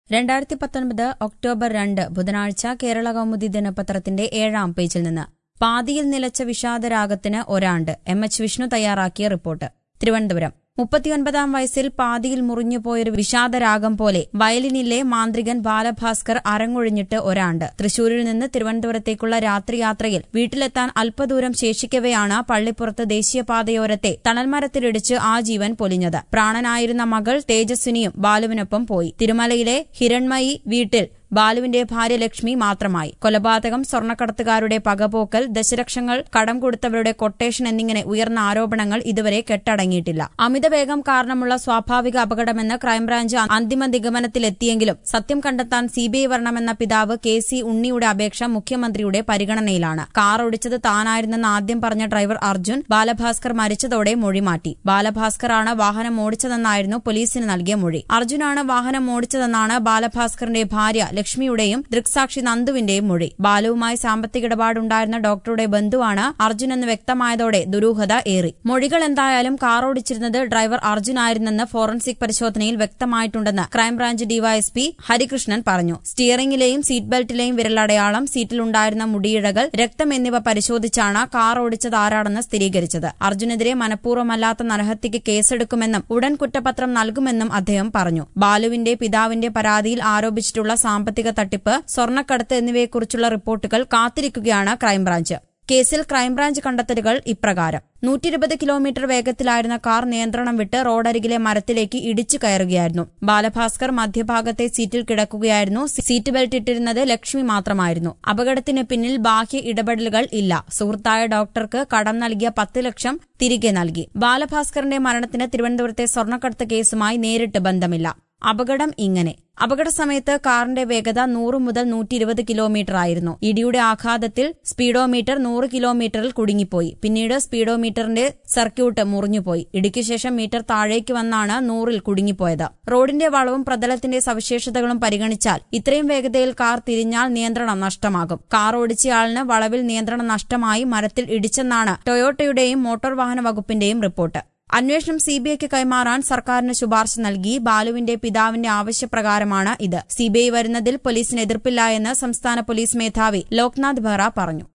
രണ്ടായിരത്തി പത്തൊൻപത് ഒക്ടോബർ രണ്ട് ബുധനാഴ്ച കേരള കൗമുദി ദിനപത്രത്തിന്റെ ഏഴാം പേജിൽ നിന്ന് പാതിയിൽ നിലച്ച വിഷാദരാഗത്തിന് ഒരാണ്ട് എം എച്ച് വിഷ്ണു തയ്യാറാക്കിയ റിപ്പോർട്ട് തിരുവനന്തപുരം മുപ്പത്തിയൊൻപതാം വയസ്സിൽ പാതിയിൽ മുറിഞ്ഞുപോയൊരു വിഷാദരാഗം പോലെ വയലിനിലെ മാന്ത്രികൻ ബാലഭാസ്കർ അരങ്ങൊഴിഞ്ഞിട്ട് ഒരാണ്ട് തൃശൂരിൽ നിന്ന് തിരുവനന്തപുരത്തേക്കുള്ള രാത്രിയാത്രയിൽ വീട്ടിലെത്താൻ അല്പദൂരം ശേഷിക്കവെയാണ് പള്ളിപ്പുറത്ത് ദേശീയപാതയോരത്തെ തണൽമരത്തിലിടിച്ച് ആ ജീവൻ പൊലിഞ്ഞത് പ്രാണനായിരുന്ന മകൾ തേജസ്വിനിയും ബാലുവിനൊപ്പം പോയി തിരുമലയിലെ ഹിരൺമയി വീട്ടിൽ ബാലുവിന്റെ ഭാര്യ ലക്ഷ്മി മാത്രമായി കൊലപാതകം സ്വർണ്ണക്കടത്തുകാരുടെ പകപോക്കൽ ദശലക്ഷങ്ങൾ കടം കൊടുത്തവരുടെ കൊട്ടേഷൻ എന്നിങ്ങനെ ഉയർന്ന ആരോപണങ്ങൾ ഇതുവരെ കെട്ടടങ്ങിയിട്ടില്ല അമിതവേഗം കാരണമുള്ള സ്വാഭാവിക അപകടമെന്ന് ക്രൈംബ്രാഞ്ച് അന്തിമ നിഗമനത്തിലെത്തിയെങ്കിലും സത്യം കണ്ടെത്താൻ സിബിഐ വരണമെന്ന പിതാവ് കെ സി ഉണ്ണിയുടെ അപേക്ഷ മുഖ്യമന്ത്രിയുടെ പരിഗണനയിലാണ് കാർ ഓടിച്ചത് താനായിരുന്നെന്ന് ആദ്യം പറഞ്ഞ ഡ്രൈവർ അർജുൻ ബാലഭാസ്കർ മരിച്ചതോടെ മൊഴി മാറ്റി ബാലഭാസ്കറാണ് വാഹനം ഓടിച്ചതെന്നായിരുന്നു പോലീസിന് നൽകിയ മൊഴി അർജുനാണ് വാഹനം ഓടിച്ചതെന്നാണ് ബാലഭാസ്കറിന്റെ ഭാര്യ ലക്ഷ്മിയുടെയും ദൃക്സാക്ഷി നന്ദുവിന്റെയും മൊഴി ബാലുവുമായി സാമ്പത്തിക ഇടപാടുണ്ടായിരുന്ന ഡോക്ടറുടെ ബന്ധുവാണ് അർജുൻ എന്ന് വ്യക്തമായതോടെ ദുരൂഹത ഏറി മൊഴികൾ എന്തായാലും കാർ ഓടിച്ചിരുന്നത് ഡ്രൈവർ അർജുനായിരുന്നെന്ന് ഫോറൻസിക് പരിശോധനയിൽ വ്യക്തമായിട്ടുണ്ടെന്ന് ക്രൈംബ്രാഞ്ച് ഡിവൈഎസ്പി ഹരികൃഷ്ണൻ പറഞ്ഞു സ്റ്റിയറിംഗിലെയും സീറ്റ് ബെൽറ്റിലെയും വിരലടയാളം സീറ്റിലുണ്ടായിരുന്ന മുടിയിഴകൾ രക്തം എന്നിവ പരിശോധിച്ചാണ് കാർ ഓടിച്ചത് ആരാണെന്ന് സ്ഥിരീകരിച്ചത് അർജുനെതിരെ മനഃപൂർവ്വമല്ലാത്ത നരഹത്യക്ക് കേസെടുക്കുമെന്നും ഉടൻ കുറ്റപത്രം നൽകുമെന്നും അദ്ദേഹം പറഞ്ഞു ബാലുവിന്റെ പിതാവിന്റെ പരാതിയിൽ ആരോപിച്ചിട്ടുള്ള സാമ്പത്തിക തട്ടിപ്പ് സ്വർണ്ണക്കടത്ത് എന്നിവയെക്കുറിച്ചുള്ള റിപ്പോർട്ടുകൾ കാത്തിരിക്കുകയാണ് ക്രൈംബ്രാഞ്ച് കേസിൽ ക്രൈംബ്രാഞ്ച് കണ്ടെത്തലുകൾ ഇപ്രകാരം നൂറ്റിരുപത് കിലോമീറ്റർ വേഗത്തിലായിരുന്ന കാർ നിയന്ത്രണം വിട്ട് റോഡരികിലെ മരത്തിലേക്ക് ഇടിച്ചു കയറുകയായിരുന്നു ബാലഭാസ്കർ മധ്യഭാഗത്തെ സീറ്റിൽ കിടക്കുകയായിരുന്നു സീറ്റ് ബെൽറ്റ് ഇട്ടിരുന്നത് ലക്ഷ്മി മാത്രമായിരുന്നു അപകടത്തിന് പിന്നിൽ ബാഹ്യ ഇടപെടലുകൾ ഇല്ല സുഹൃത്തായ ഡോക്ടർക്ക് കടം നൽകിയ പത്ത് ലക്ഷം തിരികെ നൽകി ബാലഭാസ്കറിന്റെ മരണത്തിന് തിരുവനന്തപുരത്തെ സ്വർണ്ണക്കടത്ത് കേസുമായി നേരിട്ട് ബന്ധമില്ല അപകടം ഇങ്ങനെ അപകട സമയത്ത് കാറിന്റെ വേഗത നൂറ് മുതൽ നൂറ്റി ഇരുപത് കിലോമീറ്റർ ആയിരുന്നു ഇടിയുടെ ആഘാതത്തിൽ സ്പീഡോമീറ്റർ നൂറ് കിലോമീറ്ററിൽ കുടുങ്ങിപ്പോയി പിന്നീട് സ്പീഡോമീറ്ററിന്റെ സർക്യൂട്ട് മുറിഞ്ഞുപോയി ഇടിക്കു ശേഷം മീറ്റർ താഴേക്ക് വന്നാണ് നൂറിൽ കുടുങ്ങിപ്പോയത് റോഡിന്റെ വളവും പ്രതലത്തിന്റെ സവിശേഷതകളും പരിഗണിച്ചാൽ ഇത്രയും വേഗതയിൽ കാർ തിരിഞ്ഞാൽ നിയന്ത്രണം നഷ്ടമാകും കാർ ഓടിച്ചയാളിന് വളവിൽ നിയന്ത്രണം നഷ്ടമായി മരത്തിൽ ഇടിച്ചെന്നാണ് ടൊയോട്ടയുടെയും മോട്ടോർ വാഹന വകുപ്പിന്റെയും റിപ്പോർട്ട് അന്വേഷണം സിബിഐക്ക് കൈമാറാൻ സർക്കാരിന് ശുപാർശ നൽകി ബാലുവിന്റെ പിതാവിന്റെ ആവശ്യപ്രകാരമാണ് ഇത് സിബിഐ വരുന്നതിൽ പോലീസിന് എതിർപ്പില്ല എന്ന് സംസ്ഥാന പോലീസ് മേധാവി ലോക്നാഥ് ബെഹ്റ പറഞ്ഞു